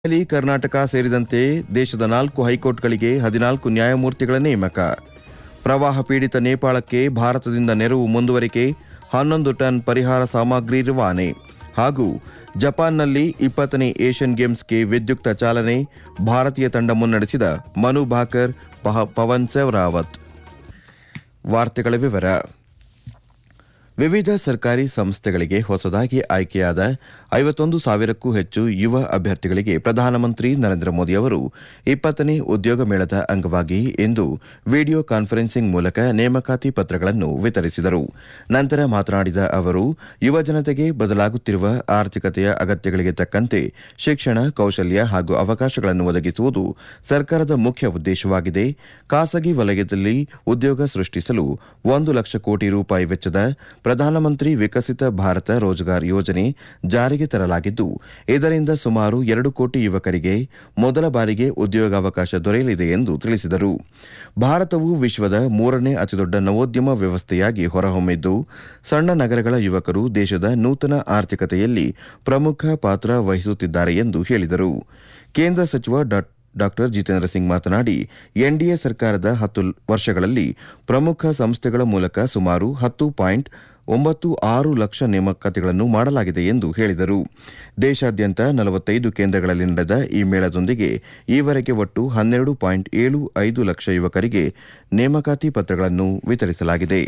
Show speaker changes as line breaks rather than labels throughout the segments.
ದೆಹಲಿ ಕರ್ನಾಟಕ ಸೇರಿದಂತೆ ದೇಶದ ನಾಲ್ಕು ಹೈಕೋರ್ಟ್ಗಳಿಗೆ ಹದಿನಾಲ್ಕು ನ್ಯಾಯಮೂರ್ತಿಗಳ ನೇಮಕ ಪ್ರವಾಹ ಪೀಡಿತ ನೇಪಾಳಕ್ಕೆ ಭಾರತದಿಂದ ನೆರವು ಮುಂದುವರಿಕೆ ಹನ್ನೊಂದು ಟನ್ ಪರಿಹಾರ ಸಾಮಗ್ರಿ ರವಾನೆ ಹಾಗೂ ಜಪಾನ್ನಲ್ಲಿ ಇಪ್ಪತ್ತನೇ ಏಷ್ಯನ್ ಗೇಮ್ಸ್ಗೆ ವಿದ್ಯುಕ್ತ ಚಾಲನೆ ಭಾರತೀಯ ತಂಡ ಮುನ್ನಡೆಸಿದ ಮನು ಭಾಕರ್ ಪಹ- ಪವನ್ ಸೆಹ್ರಾವತ್ ವಾರ್ತೆಗಳ ವಿವರ ವಿವಿಧ ಸರ್ಕಾರಿ ಸಂಸ್ಥೆಗಳಿಗೆ ಹೊಸದಾಗಿ ಆಯ್ಕೆಯಾದ ಐವತ್ತೊಂದು ಸಾವಿರಕ್ಕೂ ಹೆಚ್ಚು ಯುವ ಅಭ್ಯರ್ಥಿಗಳಿಗೆ ಪ್ರಧಾನಮಂತ್ರಿ ನರೇಂದ್ರ ಮೋದಿ ಅವರು ಇಪ್ಪತ್ತನೇ ಉದ್ಯೋಗ ಮೇಳದ ಅಂಗವಾಗಿ ಇಂದು ವಿಡಿಯೋ ಕಾನ್ಫರೆನ್ಸಿಂಗ್ ಮೂಲಕ ನೇಮಕಾತಿ ಪತ್ರಗಳನ್ನು ವಿತರಿಸಿದರು ನಂತರ ಮಾತನಾಡಿದ ಅವರು ಯುವ ಜನತೆಗೆ ಬದಲಾಗುತ್ತಿರುವ ಆರ್ಥಿಕತೆಯ ಅಗತ್ಯಗಳಿಗೆ ತಕ್ಕಂತೆ ಶಿಕ್ಷಣ ಕೌಶಲ್ಯ ಹಾಗೂ ಅವಕಾಶಗಳನ್ನು ಒದಗಿಸುವುದು ಸರ್ಕಾರದ ಮುಖ್ಯ ಉದ್ದೇಶವಾಗಿದೆ ಖಾಸಗಿ ವಲಯದಲ್ಲಿ ಉದ್ಯೋಗ ಸೃಷ್ಟಿಸಲು ಒಂದು ಲಕ್ಷ ಕೋಟಿ ರೂಪಾಯಿ ವೆಚ್ಚದ ಪ್ರಧಾನಮಂತ್ರಿ ವಿಕಸಿತ ಭಾರತ ರೋಜ್ಗಾರ್ ಯೋಜನೆ ಜಾರಿಗೆ ತರಲಾಗಿದ್ದು ಇದರಿಂದ ಸುಮಾರು ಎರಡು ಕೋಟಿ ಯುವಕರಿಗೆ ಮೊದಲ ಬಾರಿಗೆ ಉದ್ಯೋಗಾವಕಾಶ ದೊರೆಯಲಿದೆ ಎಂದು ತಿಳಿಸಿದರು ಭಾರತವು ವಿಶ್ವದ ಮೂರನೇ ಅತಿದೊಡ್ಡ ನವೋದ್ಯಮ ವ್ಯವಸ್ಥೆಯಾಗಿ ಹೊರಹೊಮ್ಮಿದ್ದು ಸಣ್ಣ ನಗರಗಳ ಯುವಕರು ದೇಶದ ನೂತನ ಆರ್ಥಿಕತೆಯಲ್ಲಿ ಪ್ರಮುಖ ಪಾತ್ರ ವಹಿಸುತ್ತಿದ್ದಾರೆ ಎಂದು ಹೇಳಿದರು ಕೇಂದ್ರ ಸಚಿವ ಡಾ ಡಾಕ್ಟರ್ ಜಿತೇಂದ್ರ ಸಿಂಗ್ ಮಾತನಾಡಿ ಎನ್ಡಿಎ ಸರ್ಕಾರದ ಹತ್ತು ವರ್ಷಗಳಲ್ಲಿ ಪ್ರಮುಖ ಸಂಸ್ಥೆಗಳ ಮೂಲಕ ಸುಮಾರು ಹತ್ತು ಪಾಯಿಂಟ್ ಒಂಬತ್ತು ಆರು ಲಕ್ಷ ನೇಮಕಾತಿಗಳನ್ನು ಮಾಡಲಾಗಿದೆ ಎಂದು ಹೇಳಿದರು ದೇಶಾದ್ಯಂತ ನಲವತ್ತೈದು ಕೇಂದ್ರಗಳಲ್ಲಿ ನಡೆದ ಈ ಮೇಳದೊಂದಿಗೆ ಈವರೆಗೆ ಒಟ್ಟು ಹನ್ನೆರಡು ಪಾಯಿಂಟ್ ಏಳು ಐದು ಲಕ್ಷ ಯುವಕರಿಗೆ ನೇಮಕಾತಿ ಪತ್ರಗಳನ್ನು ವಿತರಿಸಲಾಗಿದೆ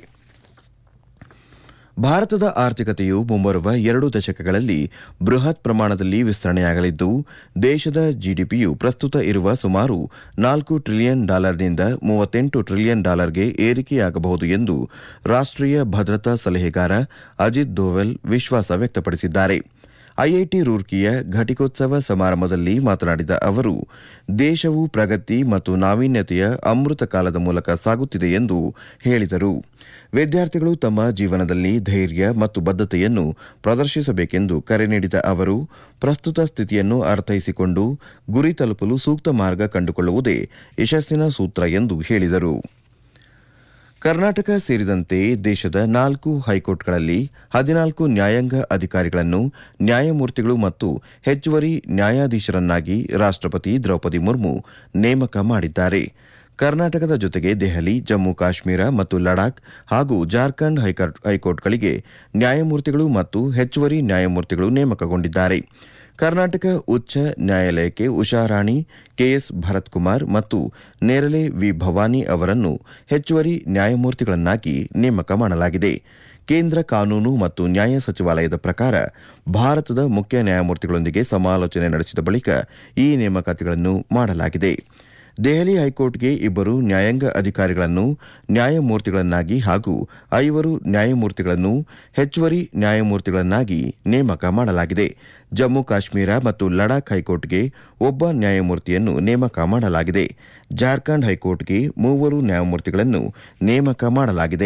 ಭಾರತದ ಆರ್ಥಿಕತೆಯು ಮುಂಬರುವ ಎರಡು ದಶಕಗಳಲ್ಲಿ ಬೃಹತ್ ಪ್ರಮಾಣದಲ್ಲಿ ವಿಸ್ತರಣೆಯಾಗಲಿದ್ದು ದೇಶದ ಜಿಡಿಪಿಯು ಪ್ರಸ್ತುತ ಇರುವ ಸುಮಾರು ನಾಲ್ಕು ಟ್ರಿಲಿಯನ್ ಡಾಲರ್ನಿಂದ ಮೂವತ್ತೆಂಟು ಟ್ರಿಲಿಯನ್ ಡಾಲರ್ಗೆ ಏರಿಕೆಯಾಗಬಹುದು ಎಂದು ರಾಷ್ಟ್ರೀಯ ಭದ್ರತಾ ಸಲಹೆಗಾರ ಅಜಿತ್ ದೋವೆಲ್ ವಿಶ್ವಾಸ ವ್ಯಕ್ತಪಡಿಸಿದ್ದಾರೆ ಐಐಟಿ ರೂರ್ಕಿಯ ಘಟಿಕೋತ್ಸವ ಸಮಾರಂಭದಲ್ಲಿ ಮಾತನಾಡಿದ ಅವರು ದೇಶವು ಪ್ರಗತಿ ಮತ್ತು ನಾವೀನ್ಯತೆಯ ಅಮೃತ ಕಾಲದ ಮೂಲಕ ಸಾಗುತ್ತಿದೆ ಎಂದು ಹೇಳಿದರು ವಿದ್ಯಾರ್ಥಿಗಳು ತಮ್ಮ ಜೀವನದಲ್ಲಿ ಧೈರ್ಯ ಮತ್ತು ಬದ್ಧತೆಯನ್ನು ಪ್ರದರ್ಶಿಸಬೇಕೆಂದು ಕರೆ ನೀಡಿದ ಅವರು ಪ್ರಸ್ತುತ ಸ್ಥಿತಿಯನ್ನು ಅರ್ಥೈಸಿಕೊಂಡು ಗುರಿ ತಲುಪಲು ಸೂಕ್ತ ಮಾರ್ಗ ಕಂಡುಕೊಳ್ಳುವುದೇ ಯಶಸ್ಸಿನ ಸೂತ್ರ ಎಂದು ಹೇಳಿದರು ಕರ್ನಾಟಕ ಸೇರಿದಂತೆ ದೇಶದ ನಾಲ್ಕು ಹೈಕೋರ್ಟ್ಗಳಲ್ಲಿ ಹದಿನಾಲ್ಕು ನ್ಯಾಯಾಂಗ ಅಧಿಕಾರಿಗಳನ್ನು ನ್ಯಾಯಮೂರ್ತಿಗಳು ಮತ್ತು ಹೆಚ್ಚುವರಿ ನ್ಯಾಯಾಧೀಶರನ್ನಾಗಿ ರಾಷ್ಟ್ರಪತಿ ದ್ರೌಪದಿ ಮುರ್ಮು ನೇಮಕ ಮಾಡಿದ್ದಾರೆ ಕರ್ನಾಟಕದ ಜೊತೆಗೆ ದೆಹಲಿ ಜಮ್ಮು ಕಾಶ್ಮೀರ ಮತ್ತು ಲಡಾಖ್ ಹಾಗೂ ಜಾರ್ಖಂಡ್ ಹೈಕರ್- ಹೈಕೋರ್ಟ್ಗಳಿಗೆ ನ್ಯಾಯಮೂರ್ತಿಗಳು ಮತ್ತು ಹೆಚ್ಚುವರಿ ನ್ಯಾಯಮೂರ್ತಿಗಳು ನೇಮಕಗೊಂಡಿದ್ದಾರೆ ಕರ್ನಾಟಕ ಉಚ್ಚ ನ್ಯಾಯಾಲಯಕ್ಕೆ ಉಷಾರಾಣಿ ಕೆಎಸ್ ಭರತ್ ಕುಮಾರ್ ಮತ್ತು ನೇರಲೆ ವಿ ಭವಾನಿ ಅವರನ್ನು ಹೆಚ್ಚುವರಿ ನ್ಯಾಯಮೂರ್ತಿಗಳನ್ನಾಗಿ ನೇಮಕ ಮಾಡಲಾಗಿದೆ ಕೇಂದ್ರ ಕಾನೂನು ಮತ್ತು ನ್ಯಾಯ ಸಚಿವಾಲಯದ ಪ್ರಕಾರ ಭಾರತದ ಮುಖ್ಯ ನ್ಯಾಯಮೂರ್ತಿಗಳೊಂದಿಗೆ ಸಮಾಲೋಚನೆ ನಡೆಸಿದ ಬಳಿಕ ಈ ನೇಮಕಾತಿಗಳನ್ನು ಮಾಡಲಾಗಿದೆ ದೆಹಲಿ ಹೈಕೋರ್ಟ್ಗೆ ಇಬ್ಬರು ನ್ಯಾಯಾಂಗ ಅಧಿಕಾರಿಗಳನ್ನು ನ್ಯಾಯಮೂರ್ತಿಗಳನ್ನಾಗಿ ಹಾಗೂ ಐವರು ನ್ಯಾಯಮೂರ್ತಿಗಳನ್ನು ಹೆಚ್ಚುವರಿ ನ್ಯಾಯಮೂರ್ತಿಗಳನ್ನಾಗಿ ನೇಮಕ ಮಾಡಲಾಗಿದೆ ಜಮ್ಮು ಕಾಶ್ಮೀರ ಮತ್ತು ಲಡಾಖ್ ಹೈಕೋರ್ಟ್ಗೆ ಒಬ್ಬ ನ್ಯಾಯಮೂರ್ತಿಯನ್ನು ನೇಮಕ ಮಾಡಲಾಗಿದೆ ಜಾರ್ಖಂಡ್ ಹೈಕೋರ್ಟ್ಗೆ ಮೂವರು ನ್ಯಾಯಮೂರ್ತಿಗಳನ್ನು ನೇಮಕ ಮಾಡಲಾಗಿದೆ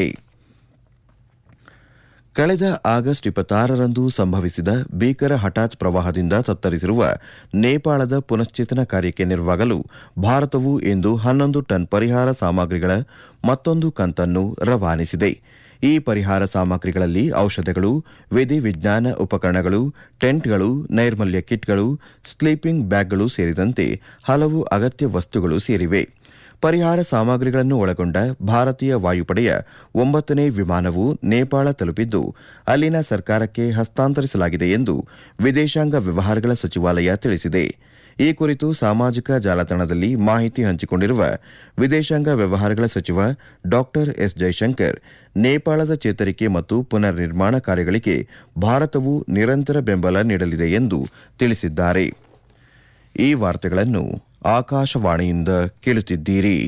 ಕಳೆದ ಆಗಸ್ಟ್ ಇಪ್ಪತ್ತಾರರಂದು ಸಂಭವಿಸಿದ ಭೀಕರ ಹಠಾತ್ ಪ್ರವಾಹದಿಂದ ತತ್ತರಿಸಿರುವ ನೇಪಾಳದ ಪುನಶ್ಚೇತನ ಕಾರ್ಯಕ್ಕೆ ನೆರವಾಗಲು ಭಾರತವು ಇಂದು ಹನ್ನೊಂದು ಟನ್ ಪರಿಹಾರ ಸಾಮಗ್ರಿಗಳ ಮತ್ತೊಂದು ಕಂತನ್ನು ರವಾನಿಸಿದೆ ಈ ಪರಿಹಾರ ಸಾಮಗ್ರಿಗಳಲ್ಲಿ ಔಷಧಗಳು ವಿಧಿ ವಿಜ್ಞಾನ ಉಪಕರಣಗಳು ಟೆಂಟ್ಗಳು ನೈರ್ಮಲ್ಯ ಕಿಟ್ಗಳು ಸ್ಲೀಪಿಂಗ್ ಬ್ಯಾಗ್ಗಳು ಸೇರಿದಂತೆ ಹಲವು ಅಗತ್ಯ ವಸ್ತುಗಳು ಸೇರಿವೆ ಪರಿಹಾರ ಸಾಮಗ್ರಿಗಳನ್ನು ಒಳಗೊಂಡ ಭಾರತೀಯ ವಾಯುಪಡೆಯ ಒಂಬತ್ತನೇ ವಿಮಾನವು ನೇಪಾಳ ತಲುಪಿದ್ದು ಅಲ್ಲಿನ ಸರ್ಕಾರಕ್ಕೆ ಹಸ್ತಾಂತರಿಸಲಾಗಿದೆ ಎಂದು ವಿದೇಶಾಂಗ ವ್ಯವಹಾರಗಳ ಸಚಿವಾಲಯ ತಿಳಿಸಿದೆ ಈ ಕುರಿತು ಸಾಮಾಜಿಕ ಜಾಲತಾಣದಲ್ಲಿ ಮಾಹಿತಿ ಹಂಚಿಕೊಂಡಿರುವ ವಿದೇಶಾಂಗ ವ್ಯವಹಾರಗಳ ಸಚಿವ ಡಾ ಎಸ್ ಜೈಶಂಕರ್ ನೇಪಾಳದ ಚೇತರಿಕೆ ಮತ್ತು ಪುನರ್ ನಿರ್ಮಾಣ ಕಾರ್ಯಗಳಿಗೆ ಭಾರತವು ನಿರಂತರ ಬೆಂಬಲ ನೀಡಲಿದೆ ಎಂದು ತಿಳಿಸಿದ್ದಾರೆ ಈ ವಾರ್ತೆಗಳನ್ನು ಆಕಾಶವಾಣಿಯಿಂದ ಕೇಳುತ್ತಿದ್ದೀರಿ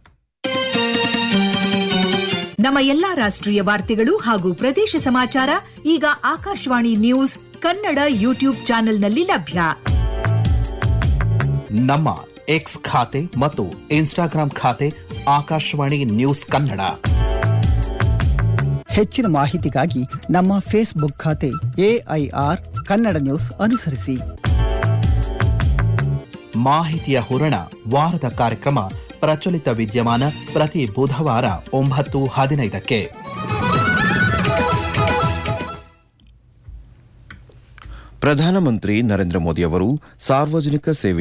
ನಮ್ಮ ಎಲ್ಲಾ ರಾಷ್ಟ್ರೀಯ ವಾರ್ತೆಗಳು ಹಾಗೂ ಪ್ರದೇಶ ಸಮಾಚಾರ ಈಗ ಆಕಾಶವಾಣಿ ನ್ಯೂಸ್ ಕನ್ನಡ ಯೂಟ್ಯೂಬ್ ಚಾನೆಲ್ನಲ್ಲಿ ಲಭ್ಯ
ನಮ್ಮ ಎಕ್ಸ್ ಖಾತೆ ಮತ್ತು ಇನ್ಸ್ಟಾಗ್ರಾಂ ಖಾತೆ ಆಕಾಶವಾಣಿ ನ್ಯೂಸ್ ಕನ್ನಡ
ಹೆಚ್ಚಿನ ಮಾಹಿತಿಗಾಗಿ ನಮ್ಮ ಫೇಸ್ಬುಕ್ ಖಾತೆ ಎಐಆರ್ ಕನ್ನಡ ನ್ಯೂಸ್ ಅನುಸರಿಸಿ
ಮಾಹಿತಿಯ ಹೂರಣ ವಾರದ ಕಾರ್ಯಕ್ರಮ ಪ್ರಚಲಿತ ವಿದ್ಯಮಾನ ಪ್ರತಿ ಬುಧವಾರ ಒಂಬತ್ತು ಹದಿನೈದಕ್ಕೆ
ಪ್ರಧಾನಮಂತ್ರಿ ನರೇಂದ್ರ ಮೋದಿ ಅವರು ಸಾರ್ವಜನಿಕ ಸೇವೆ